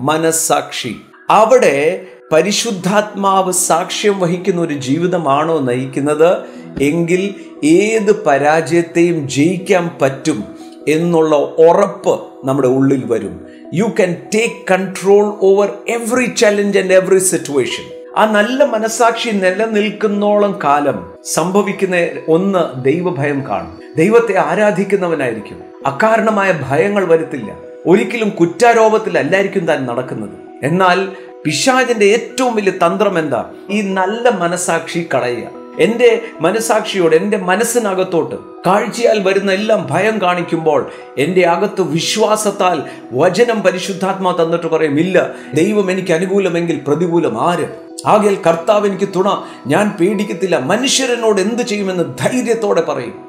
മനസാക്ഷി അവിടെ പരിശുദ്ധാത്മാവ് സാക്ഷ്യം വഹിക്കുന്ന ഒരു ജീവിതമാണോ നയിക്കുന്നത് എങ്കിൽ ഏത് പരാജയത്തെയും ജയിക്കാൻ പറ്റും എന്നുള്ള ഉറപ്പ് നമ്മുടെ ഉള്ളിൽ വരും you can take control over every challenge and every situation ആ നല്ല മനസാക്ഷി നിലനിൽക്കുന്നോളം കാലം സംഭവിക്കുന്ന ഒന്ന് ദൈവഭയം കാണും ദൈവത്തെ ആരാധിക്കുന്നവനായിരിക്കും അകാരണമായ ഭയങ്ങൾ വരുത്തില്ല ഒരിക്കലും കുറ്റാരോപത്തിലല്ലായിരിക്കും താൻ നടക്കുന്നത് എന്നാൽ പിശാചിന്റെ ഏറ്റവും വലിയ തന്ത്രം എന്താ ഈ നല്ല മനസാക്ഷി കളയുക എൻ്റെ മനസാക്ഷിയോട് എൻ്റെ മനസ്സിനകത്തോട്ട് കാഴ്ചയാൽ വരുന്ന എല്ലാം ഭയം കാണിക്കുമ്പോൾ എൻ്റെ അകത്ത് വിശ്വാസത്താൽ വചനം പരിശുദ്ധാത്മാ തന്നിട്ട് പറയും ഇല്ല ദൈവം എനിക്ക് അനുകൂലമെങ്കിൽ പ്രതികൂലം ആര് ആകയാൽ കർത്താവ് എനിക്ക് തുണ ഞാൻ പേടിക്കത്തില്ല മനുഷ്യരനോട് എന്ത് ചെയ്യുമെന്ന് ധൈര്യത്തോടെ പറയും